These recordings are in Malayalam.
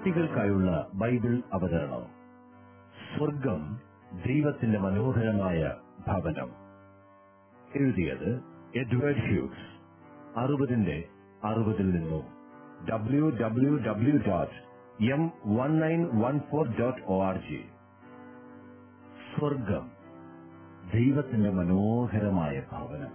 കുട്ടികൾക്കായുള്ള ബൈബിൾ അവതരണം സ്വർഗം ദൈവത്തിന്റെ മനോഹരമായ ഭവനം എഴുതിയത് എഡ്വേർഡ് ഹ്യൂസ് അറുപതിന്റെ അറുപതിൽ നിന്നും W W W dot M one nine one four dot O R G സ്വർഗം ദൈവത്തിന്റെ മനോഹരമായ ഭവനം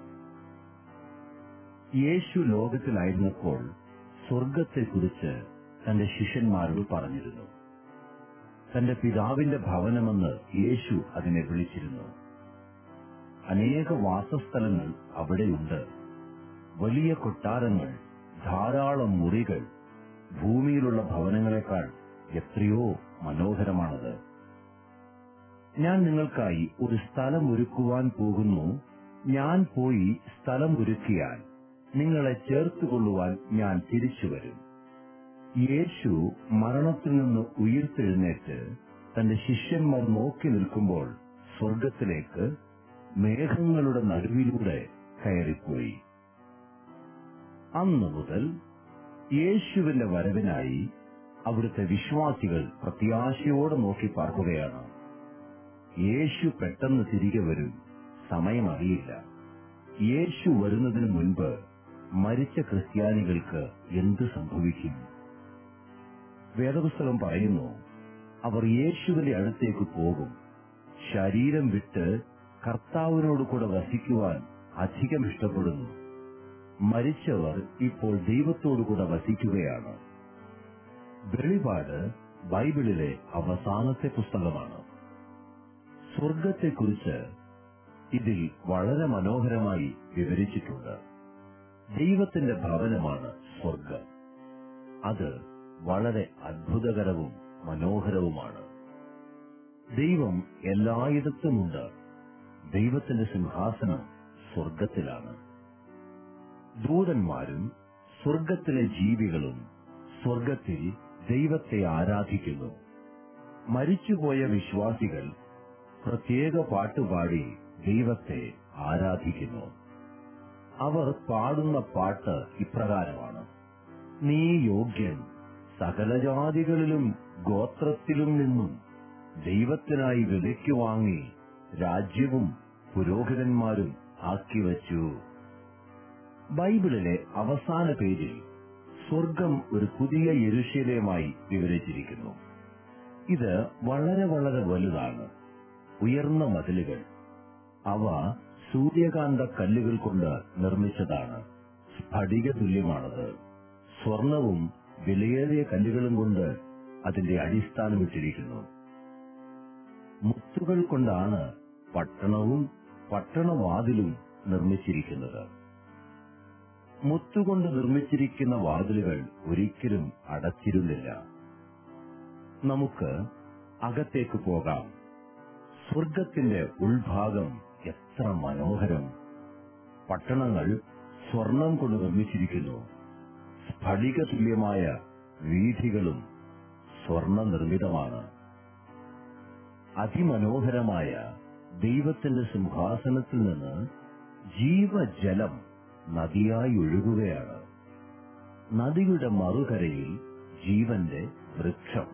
യേശു ലോകത്തിലായിരുന്നപ്പോൾ സ്വർഗത്തെക്കുറിച്ച് തന്റെ ശിഷ്യന്മാരോട് പറഞ്ഞിരുന്നു തന്റെ പിതാവിന്റെ ഭവനമെന്ന് യേശു അതിനെ വിളിച്ചിരുന്നു അനേക വാസസ്ഥലങ്ങൾ അവിടെയുണ്ട് വലിയ കൊട്ടാരങ്ങൾ ധാരാളം മുറികൾ ഭൂമിയിലുള്ള ഭവനങ്ങളെക്കാൾ എത്രയോ മനോഹരമാണത് ഞാൻ നിങ്ങൾക്കായി ഒരു സ്ഥലം ഒരുക്കുവാൻ പോകുന്നു ഞാൻ പോയി സ്ഥലം ഒരുക്കിയാൽ നിങ്ങളെ ചേർത്തുകൊള്ളുവാൻ ഞാൻ തിരിച്ചു വരും യേശു മരണത്തിൽ നിന്ന് ഉയർത്തെഴുന്നേറ്റ് തന്റെ ശിഷ്യന്മാർ നോക്കി നിൽക്കുമ്പോൾ സ്വർഗത്തിലേക്ക് മേഘങ്ങളുടെ നടുവിലൂടെ കയറിപ്പോയി അന്നു മുതൽ യേശുവിന്റെ വരവിനായി അവിടുത്തെ വിശ്വാസികൾ പ്രത്യാശയോടെ നോക്കി പാർക്കുകയാണ് യേശു പെട്ടെന്ന് തിരികെ വരും സമയമറിയില്ല യേശു വരുന്നതിന് മുൻപ് മരിച്ച ക്രിസ്ത്യാനികൾക്ക് എന്ത് സംഭവിക്കും വേദപുസ്തകം പറയുന്നു അവർ യേശുവിന്റെ അടുത്തേക്ക് പോകും ശരീരം വിട്ട് കർത്താവിനോട് കൂടെ വസിക്കുവാൻ അധികം ഇഷ്ടപ്പെടുന്നു മരിച്ചവർ ഇപ്പോൾ ദൈവത്തോടു കൂടെ വസിക്കുകയാണ് വെളിപാട് ബൈബിളിലെ അവസാനത്തെ പുസ്തകമാണ് സ്വർഗത്തെക്കുറിച്ച് ഇതിൽ വളരെ മനോഹരമായി വിവരിച്ചിട്ടുണ്ട് ദൈവത്തിന്റെ ഭവനമാണ് സ്വർഗം അത് വളരെ അത്ഭുതകരവും മനോഹരവുമാണ് ദൈവം എല്ലായിടത്തുമുണ്ട് ദൈവത്തിന്റെ സിംഹാസനം സ്വർഗത്തിലാണ് ദൂതന്മാരും സ്വർഗത്തിലെ ജീവികളും സ്വർഗത്തിൽ ദൈവത്തെ ആരാധിക്കുന്നു മരിച്ചുപോയ വിശ്വാസികൾ പ്രത്യേക പാട്ടുപാടി ദൈവത്തെ ആരാധിക്കുന്നു അവർ പാടുന്ന പാട്ട് ഇപ്രകാരമാണ് നീ യോഗ്യൻ സകല ജാതികളിലും ഗോത്രത്തിലും നിന്നും ദൈവത്തിനായി വിലയ്ക്ക് വാങ്ങി രാജ്യവും പുരോഹിതന്മാരും ആക്കിവച്ചു ബൈബിളിലെ അവസാന പേജിൽ സ്വർഗം ഒരു പുതിയ യെരുശലേമായി വിവരിച്ചിരിക്കുന്നു ഇത് വളരെ വളരെ വലുതാണ് ഉയർന്ന മതിലുകൾ അവ സൂര്യകാന്ത കല്ലുകൾ കൊണ്ട് നിർമ്മിച്ചതാണ് സ്ഫടിക തുല്യമാണത് സ്വർണവും വിലയേറിയ കല്ലുകളും കൊണ്ട് അതിന്റെ അടിസ്ഥാനമിട്ടിരിക്കുന്നു മുത്തുകൾ കൊണ്ടാണ് പട്ടണവും പട്ടണവാതിലും നിർമ്മിച്ചിരിക്കുന്നത് മുത്തുകൊണ്ട് നിർമ്മിച്ചിരിക്കുന്ന വാതിലുകൾ ഒരിക്കലും അടച്ചിരുന്നില്ല നമുക്ക് അകത്തേക്ക് പോകാം സ്വർഗത്തിന്റെ ഉൾഭാഗം എത്ര മനോഹരം പട്ടണങ്ങൾ സ്വർണം കൊണ്ട് നിർമ്മിച്ചിരിക്കുന്നു സ്ഫടിക തുല്യമായ വീഥികളും സ്വർണ നിർമ്മിതമാണ് അതിമനോഹരമായ ദൈവത്തിന്റെ സിംഹാസനത്തിൽ നിന്ന് ജീവജലം നദിയായി ഒഴുകുകയാണ് നദിയുടെ മറുകരയിൽ ജീവന്റെ വൃക്ഷം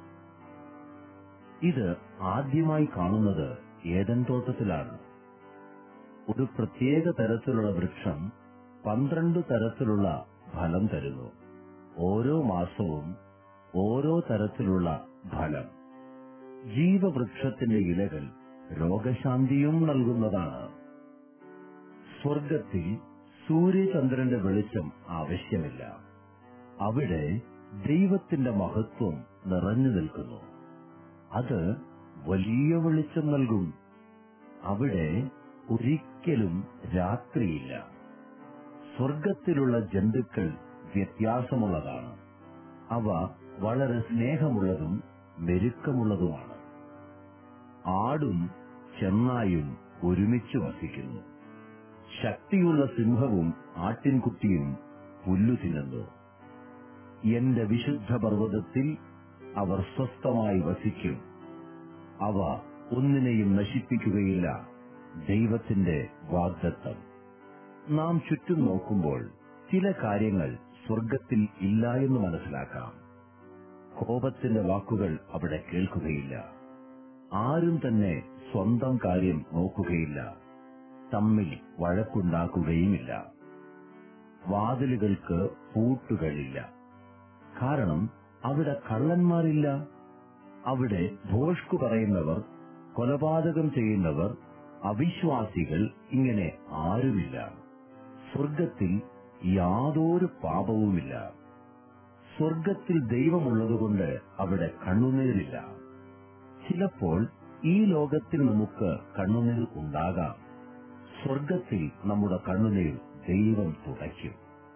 ഇത് ആദ്യമായി കാണുന്നത് ഏതൻ തോട്ടത്തിലാണ് ഒരു പ്രത്യേക തരത്തിലുള്ള വൃക്ഷം പന്ത്രണ്ട് തരത്തിലുള്ള ഫലം തരുന്നു ഓരോ മാസവും ഓരോ തരത്തിലുള്ള ഫലം ജീവവൃക്ഷത്തിന്റെ ഇലകൾ രോഗശാന്തിയും നൽകുന്നതാണ് സ്വർഗത്തിൽ സൂര്യചന്ദ്രന്റെ വെളിച്ചം ആവശ്യമില്ല അവിടെ ദൈവത്തിന്റെ മഹത്വം നിറഞ്ഞു നിൽക്കുന്നു അത് വലിയ വെളിച്ചം നൽകും അവിടെ ഒരിക്കലും രാത്രിയില്ല സ്വർഗത്തിലുള്ള ജന്തുക്കൾ വ്യത്യാസമുള്ളതാണ് അവ വളരെ സ്നേഹമുള്ളതും മെരുക്കമുള്ളതുമാണ് ആടും ചെന്നായും ഒരുമിച്ച് വസിക്കുന്നു ശക്തിയുള്ള സിംഹവും ആട്ടിൻകുട്ടിയും പുല്ലു തിന്നുന്നു എന്റെ വിശുദ്ധ പർവ്വതത്തിൽ അവർ സ്വസ്ഥമായി വസിക്കും അവ ഒന്നിനെയും നശിപ്പിക്കുകയില്ല ദൈവത്തിന്റെ വാഗ്ദത്തം നാം ചുറ്റും നോക്കുമ്പോൾ ചില കാര്യങ്ങൾ സ്വർഗത്തിൽ ഇല്ല എന്ന് മനസ്സിലാക്കാം കോപത്തിന്റെ വാക്കുകൾ അവിടെ കേൾക്കുകയില്ല ആരും തന്നെ സ്വന്തം കാര്യം നോക്കുകയില്ല തമ്മിൽ വഴക്കുണ്ടാക്കുകയുമില്ല വാതിലുകൾക്ക് പൂട്ടുകളില്ല കാരണം അവിടെ കള്ളന്മാരില്ല അവിടെ ഭോഷ്കു പറയുന്നവർ കൊലപാതകം ചെയ്യുന്നവർ അവിശ്വാസികൾ ഇങ്ങനെ ആരുമില്ല സ്വർഗത്തിൽ യാതൊരു പാപവുമില്ല സ്വർഗത്തിൽ ദൈവമുള്ളതുകൊണ്ട് അവിടെ കണ്ണുനീരില്ല ചിലപ്പോൾ ഈ ലോകത്തിൽ നമുക്ക് കണ്ണുനീർ ഉണ്ടാകാം സ്വർഗത്തിൽ നമ്മുടെ കണ്ണുനീർ ദൈവം തുടയ്ക്കും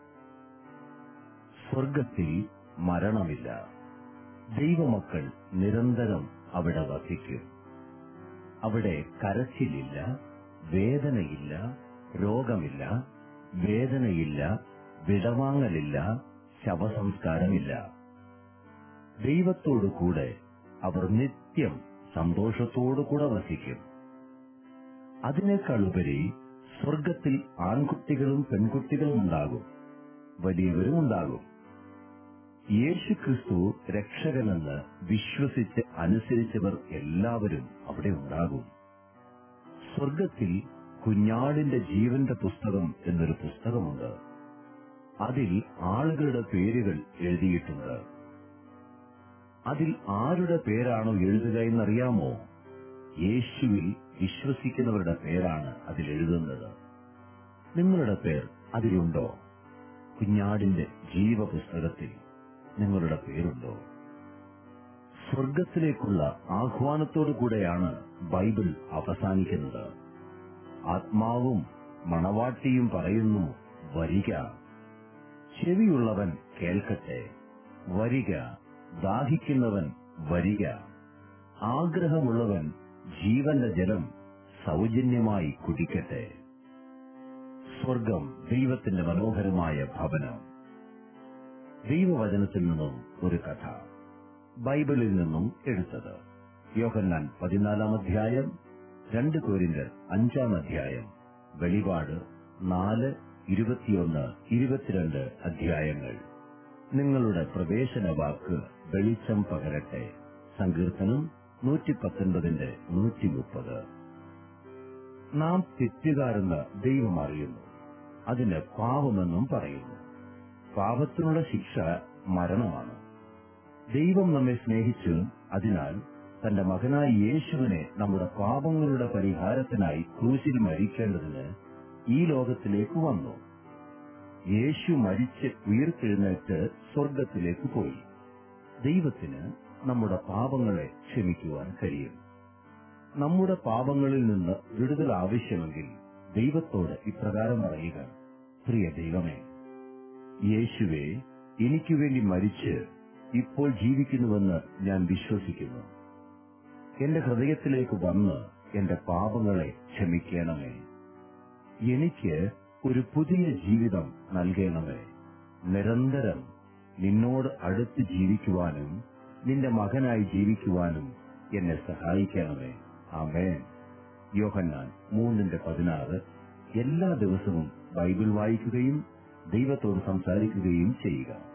സ്വർഗത്തിൽ മരണമില്ല ദൈവമക്കൾ നിരന്തരം അവിടെ വസിക്കും അവിടെ കരച്ചിലില്ല വേദനയില്ല രോഗമില്ല വേദനയില്ല വിടവാങ്ങലില്ല ശവസംസ്കാരമില്ല ദൈവത്തോടു കൂടെ അവർ നിത്യം സന്തോഷത്തോടു കൂടെ വസിക്കും അതിനേക്കാൾ ഉപരി സ്വർഗത്തിൽ ആൺകുട്ടികളും പെൺകുട്ടികളും ഉണ്ടാകും വലിയവരും ഉണ്ടാകും യേശു ക്രിസ്തു രക്ഷകനെന്ന് വിശ്വസിച്ച് അനുസരിച്ചവർ എല്ലാവരും അവിടെ ഉണ്ടാകും സ്വർഗത്തിൽ കുഞ്ഞാടിന്റെ ജീവന്റെ പുസ്തകം എന്നൊരു പുസ്തകമുണ്ട് അതിൽ ആളുകളുടെ പേരുകൾ എഴുതിയിട്ടുണ്ട് അതിൽ ആരുടെ പേരാണോ എഴുതുക എന്നറിയാമോ യേശുവിൽ വിശ്വസിക്കുന്നവരുടെ പേരാണ് അതിൽ എഴുതുന്നത് നിങ്ങളുടെ പേർ അതിലുണ്ടോ കുഞ്ഞാടിന്റെ ജീവപുസ്തകത്തിൽ നിങ്ങളുടെ പേരുണ്ടോ സ്വർഗത്തിലേക്കുള്ള ആഹ്വാനത്തോടു കൂടെയാണ് ബൈബിൾ അവസാനിക്കുന്നത് ആത്മാവും മണവാട്ടിയും പറയുന്നു വരിക ചെവിയുള്ളവൻ കേൾക്കട്ടെ വരിക ദാഹിക്കുന്നവൻ വരിക ആഗ്രഹമുള്ളവൻ ജീവന്റെ ജലം സൗജന്യമായി കുടിക്കട്ടെ സ്വർഗം ദൈവത്തിന്റെ മനോഹരമായ ഭവനം ദൈവവചനത്തിൽ നിന്നും ഒരു കഥ ബൈബിളിൽ നിന്നും എടുത്തത് യോഹന്നാൻ പതിനാലാം അധ്യായം രണ്ട് കോരിന്റെ അഞ്ചാം അധ്യായം വെളിപാട് നാല് ഇരുപത്തിയൊന്ന് ഇരുപത്തിരണ്ട് അധ്യായങ്ങൾ നിങ്ങളുടെ പ്രവേശന വാക്ക് വെളിച്ചം പകരട്ടെ സങ്കീർത്തനം നൂറ്റി പത്തൊൻപതിന്റെ നൂറ്റി മുപ്പത് നാം തെറ്റുകാരെന്ന് ദൈവം അറിയുന്നു അതിന് പാപമെന്നും പറയുന്നു പാപത്തിനുള്ള ശിക്ഷ മരണമാണ് ദൈവം നമ്മെ സ്നേഹിച്ചു അതിനാൽ തന്റെ മകനായ യേശുവിനെ നമ്മുടെ പാപങ്ങളുടെ പരിഹാരത്തിനായി ക്രൂശിൽ മരിക്കേണ്ടതിന് ഈ ലോകത്തിലേക്ക് വന്നു യേശു മരിച്ച് ഉയർത്തെഴുന്നേറ്റ് സ്വർഗത്തിലേക്ക് പോയി ദൈവത്തിന് നമ്മുടെ പാപങ്ങളെ ക്ഷമിക്കുവാൻ കഴിയും നമ്മുടെ പാപങ്ങളിൽ നിന്ന് വിടുതൽ ആവശ്യമെങ്കിൽ ദൈവത്തോട് ഇപ്രകാരം പറയുക പ്രിയ ദൈവമേ യേശുവെ എനിക്കു വേണ്ടി മരിച്ച് ഇപ്പോൾ ജീവിക്കുന്നുവെന്ന് ഞാൻ വിശ്വസിക്കുന്നു എന്റെ ഹൃദയത്തിലേക്ക് വന്ന് എന്റെ പാപങ്ങളെ ക്ഷമിക്കണമേ എനിക്ക് ഒരു പുതിയ ജീവിതം നൽകണമേ നിരന്തരം നിന്നോട് അടുത്ത് ജീവിക്കുവാനും നിന്റെ മകനായി ജീവിക്കുവാനും എന്നെ സഹായിക്കണമേ ആമേൻ യോഹന്നാൻ മൂന്നിന്റെ പതിനാറ് എല്ലാ ദിവസവും ബൈബിൾ വായിക്കുകയും ദൈവത്തോട് സംസാരിക്കുകയും ചെയ്യുക